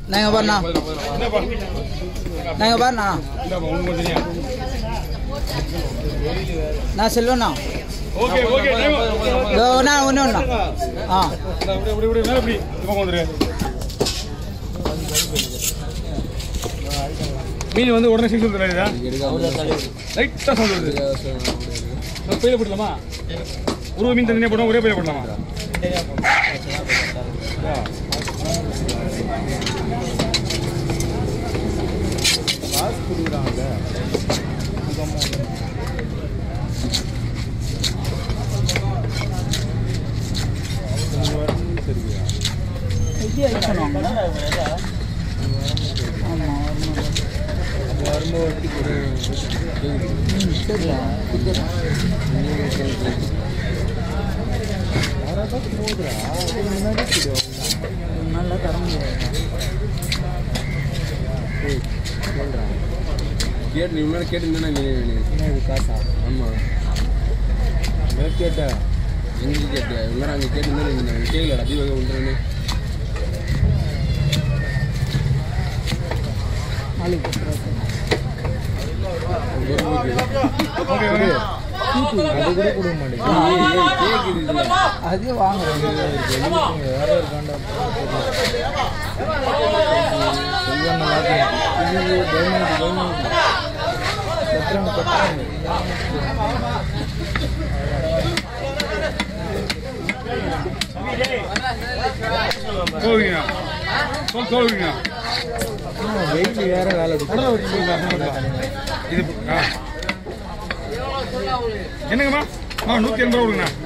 நாங்கள் பாருண்ணா என்னப்பா நாங்கள் பாருண்ணா இந்தாப்பா உங்களுக்கு தெரியும் நான் செல்வண்ணா ஓகே ஓகே டைம் இதோ ஒன்றா ஒன்று ஒன்றா ஆ இப்படி இப்படி இப்படி மேலே இப்படி இந்த பக்கம் வந்துரு மீன் வந்து உடனே சிக்ஸ் வந்துடுறா லைட்டாக சவுண்ட் வருது நம்ம பையில போடலாமா ஒரு மீன் தனியாக போடலாம் ஒரே பையில போடலாமா எப்படி அடிக்கணும் ஆமாம் ம் சரியா நல்லா தர முடியாது கேட்டு நீ முன்னாடி கேட்டுருந்தேன் நீ காசா ஆமாம் கேட்டா எங்கே கேட்டியா இவ்வளோ அங்கே கேட்டுருந்தேன் நீங்கள் கேட்கலடா தீபக பண்ணுறேன்னு நாளைக்கு கொடுத்துருவாங்க ஓகே ஓகே அது கூட கொடுக்க மாட்டேங்குது கேட்குது அதே வாங்குறேன் வேற ஒரு காண்டா செல்வன் நல்லா இது கவர்மெண்ட் கவர்மெண்ட் கட்டுறாங்க கட்டுறாங்க கோவிங்கண்ணா சொல் கோவிங்கண்ணா வெயிட் வேற வேலை இது ஆ. என்னங்கம்மா ஆ நூற்றி எண்பது ரூபா கொடுங்கண்ணா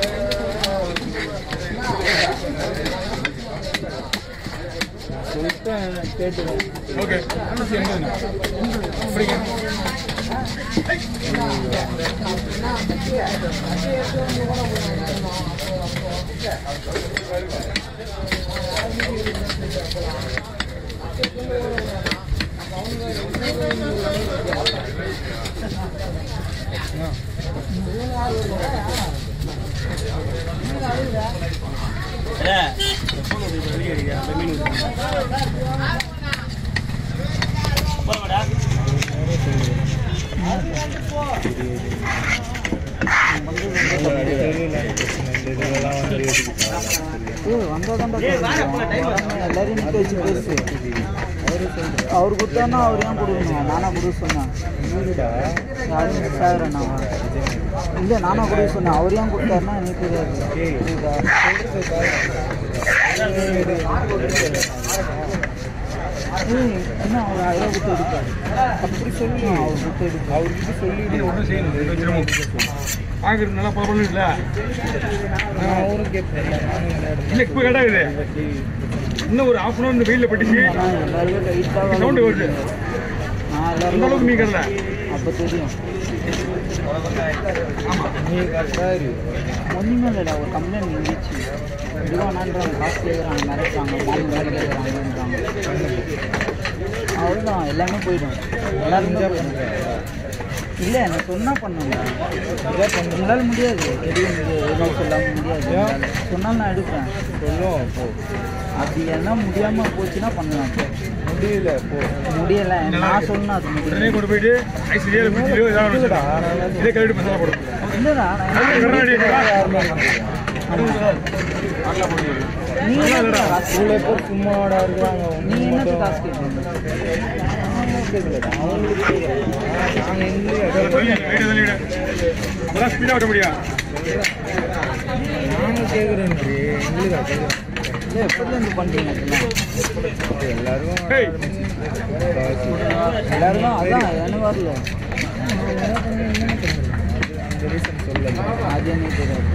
சொல்லிட்டேன் கேட்டுவேன் ஓகே நூற்றி எண்பதுண்ணா அப்படிங்க ஏய் வந்தால் தான் எல்லாரையும் நிற்க வச்சு பேசு அவர் கொடுத்தாருன்னா அவர் ஏன் கொடுக்கணும் நானா கொடுக்க சொன்னேன் யாரும் மிஸ் ஆகிறேண்ணா இல்லை நானா கொடுக்க சொன்னேன் அவர் ஏன் கொடுத்தாருன்னா எனக்கு தெரியாது புரியுதா? ஏய் என்ன அவர் ஆயிரம் கொடுத்து எடுப்பார் அப்படி சொல்லி அவர் கொடுத்து எடுப்பார் அவர்கிட்ட சொல்லி இது ஒன்றும் செய்யணும் இது வச்சிருமோ பார்க்குறது நல்லா பரவாயில்ல இல்லை நான் அவரும் கேட்பேன் நானும் விளையாடுவேன் இல்லை இப்போ கிடையாது இன்னும் ஒரு ஹாஃப் அன் அவர் இந்த வெயிலில் பட்டுச்சு ஆனால் எல்லாருமே டைட்டாக சவுண்டு வருது நான் அந்த எல்லாரும் அளவுக்கு மீன் கடல அப்போ தெரியும் நீ கரெக்டாக இரு ஒன்றுமே இல்லைடா ஒரு கம்ப்ளைண்ட் இருந்துச்சு இதுவானான்றாங்க காசு கேட்குறாங்க மிரட்டுறாங்க மாமி வேலை கேட்குறாங்கன்றாங்க அவ்வளோதான் எல்லாமே போயிடும் எல்லாருமே போயிடும் இல்லை நான் சொன்னா பண்ணுங்க உங்களால் முடியாது தெரியும் முடியாது எதுவும் சொல்லாம முடியாது சொன்னால் நான் எடுப்பேன் சொல்லும் போ அப்படி என்ன முடியாமல் போச்சுன்னா பண்ணுவேன் முடியல போ முடியலை நான் சொன்னா அது உடனே முடியும் கொண்டு போயிட்டு ஐஸ் ஏழு பிடிச்சிலையோ ஏதாவது ஒண்ணு இதே கழுவிட்டு மசாலா போடும் இல்லைடா நான் என்ன கருணாடி நீ என்ன காசு இவ்வளோ பேர் சும்மாடா இருக்கிறாங்க நீ ஒன்றும் என்னத்து மட்டும் காசு கேட்குறீங்க அவங்களுக்கு கேட்குறேன் நாங்கள் எங்கேயும் வெயிட் தள்ளிவிடு அப்பதான் ஸ்பீடாக ஓட்ட முடியும் நானும் கேட்குறேன் எங்களுக்கு கேட்குறேன் இல்லை எப்படிலேருந்து பண்ணுறீங்க இதெல்லாம் எல்லாரும் ஏய் எல்லாரும் அதான் எனக்கு வரல அந்த ரீசன் சொல்லல அது எனக்கு தெரியாது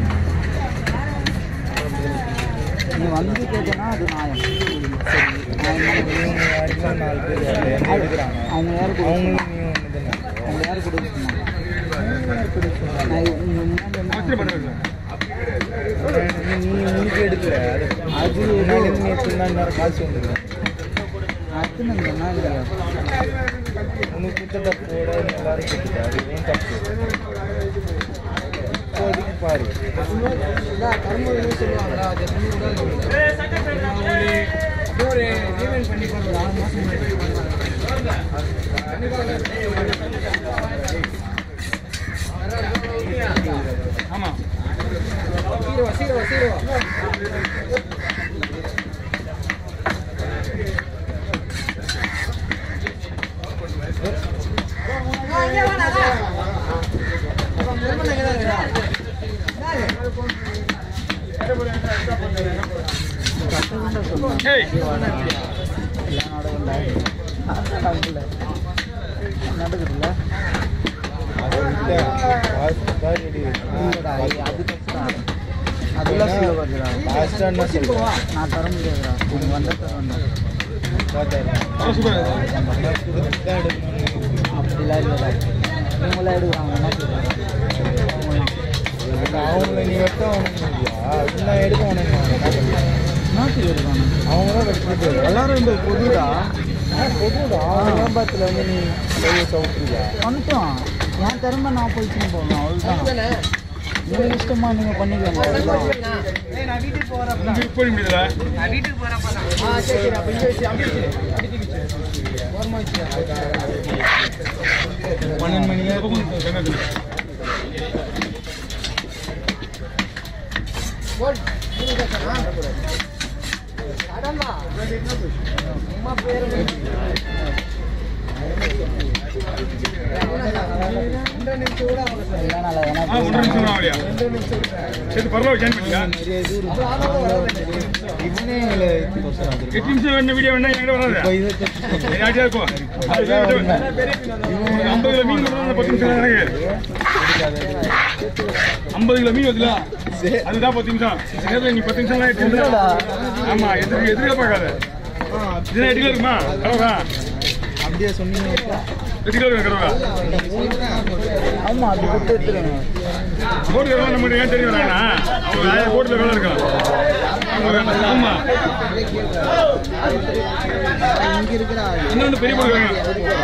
நீ வந்து கேட்டனா அது நியாயம் சரி நான் என்ன இவங்க யாருக்கும் நாலு பேர் வரல என்ன எடுக்கிறாங்க அவங்க யார் கொடுக்கணும் அவங்களும் நீ ஒன்று தானே அவங்க யார் கொடுக்கணும் நான் உங்க முன்னாடி என்ன ஆச்சரியம் பண்ணுறது நீ நீ உங்களுக்கு எடுக்கல அது அது முன்னாடி இருந்து நீ எடுத்துருந்தா இன்னொரு காசு வந்துடும் அத்தனை சொன்னா இல்லையா உனக்கு கொடுத்த தப்போட எல்லாரும் கொடுத்துட்டா அது ஏன் தப்பு இப்போதைக்கு பாரு ஒரு ரீவைண்ட் பண்ணி ஒரு ஆறு மாசம் ஆமா சீரவா சீரவா சீரவா கஷ்டப்பட்டு சொன்னேன் ஏய் எல்லாம் நடக்கல நடக்குதுல்ல இல்லடா, இது அது கஷ்டம் அதெல்லாம் சொல்ல பாக்குறா நான் தர முடியாதுடா உங்க வந்த தர வேண்டாம் வர சூப்பர் அப்படிலாம் இல்லைடா இவங்களாம் எடுக்கிறாங்க என்ன சொல்றாங்க அவங்கள நீ வெட்ட இன்னும் எடுக்க வேணுங்க நாட்டுக்கு எடுக்கிறாங்க அவங்க தான் வெட்டிட்டு எல்லாரும் இந்த பொதுடா பொதுடா விளம்பரத்தில் வந்து நீ கையை சவுத்துறியா வந்துட்டோம் என் திறமை நான் போயிட்டு போகணும் அவ்வளோதான் உங்க இஷ்டமா நீங்க பண்ணிக்கோங்க அவ்வளோதான் உங்களுக்கு போய் முடியுதுல ஆ சரி சரி அப்போ இங்கே வச்சு அப்படி வச்சு அப்படி தூக்கி வச்சு ஓரமாக வச்சு பன்னெண்டு மணி இந்த பக்கம் வெங்காயத்துல. போட் அடம்மா அம்மா பேர் ரெண்டு நிமிஷம் கூட ஆகல சார் எல்லாம் நல்லா ஆ எனக்கு ஒன்றரை நிமிஷம் தான் ஆகலையா ரெண்டு நிமிஷம் கூட சரி பரவாயில்ல ஜாயின் பண்ணியா நிறைய இது இவனே எங்களை எட்டு நிமிஷம் வேணும் வீடியோ வேணா என்கிட்ட வராது யார்கிட்டயா இருக்கும் அது வேற விட்டு. ஒரு ஐம்பது கிலோ மீன் மட்டும் தான் பத்து நிமிஷம் தான் எனக்கு ஐம்பது கிலோ மீன் வருதுல அதுதான் பத்து நிமிஷம் இந்த நேரத்துல நீ பத்து நிமிஷம் எட்டு நிமிஷம் ஆமா எதிர்க்க எதிர்க்க பார்க்காத இதுதான் எட்டு கிலோ இருக்குமா கடவுளா அப்படியே சொன்னீங்க எட்டு கிலோ இருக்கு கடவுளா ஆமா அது கொடுத்து எடுத்துருங்க போட்டு கடவுளா நம்ம ஏன் தெரிய வராங்கண்ணா அவங்க போட்டுல வேலை இருக்கலாம் அவங்க ஆமா இங்க இருக்கிறா இன்னொன்று பெரிய போட்டு வேணும்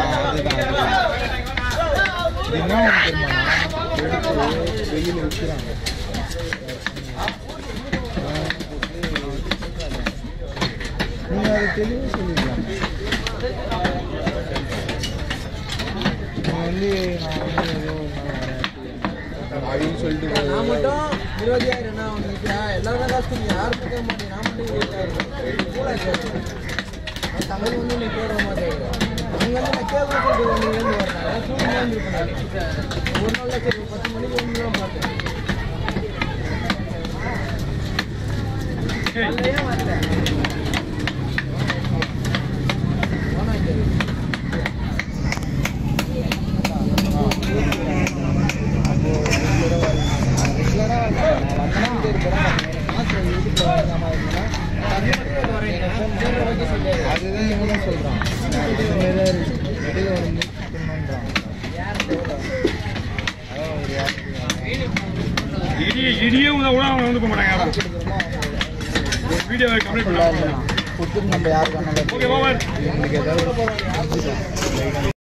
இது என்ன ஒண்ணு தெரியுமா எடுத்து வெயில் விற்கிறாங்க நீங்க அதை தெளிவாக சொல்லிக்கலாம் நீங்க வந்து நான் வந்து ஏதோ ஒரு நாள் வரேன் அப்படின்னு சொல்லிட்டு நான் மட்டும் இருபதாயிரம் என்ன உங்களுக்கு எல்லாரும் காசு கொடுங்க யாரும் கொடுக்க மாட்டேங்க நான் மட்டும் இருபதாயிரம் கூட தங்கச்சி வந்து நீ போடுற மாதிரி அவங்க வந்து நான் கேட்க சொல்லிட்டு ஒன்று இருந்து வர்றாங்க சூழ்நிலை இருந்திருப்பேன் ஒரு நாள் சரி ஒரு பத்து மணிக்கு ஒன்று தான் பார்த்தேன் ஏய் ஏன் வரல போனா இங்கே அதுதான் இவனும் சொல்றான் இது மாதிரி தான் இருக்கு இடையில ஒரு மீட் பண்ணணுன்றான் அதான் ஒரு யாருக்கு இடி இடியே உங்க கூட அவங்க வந்து போக மாட்டாங்க யாரும் வீடியோ கம்ப்ளீட் பண்ணலாம் கொடுத்துட்டு நம்ம யாருக்கு வேணாலும் ஓகே ஓவர் இவங்களுக்கு ஏதாவது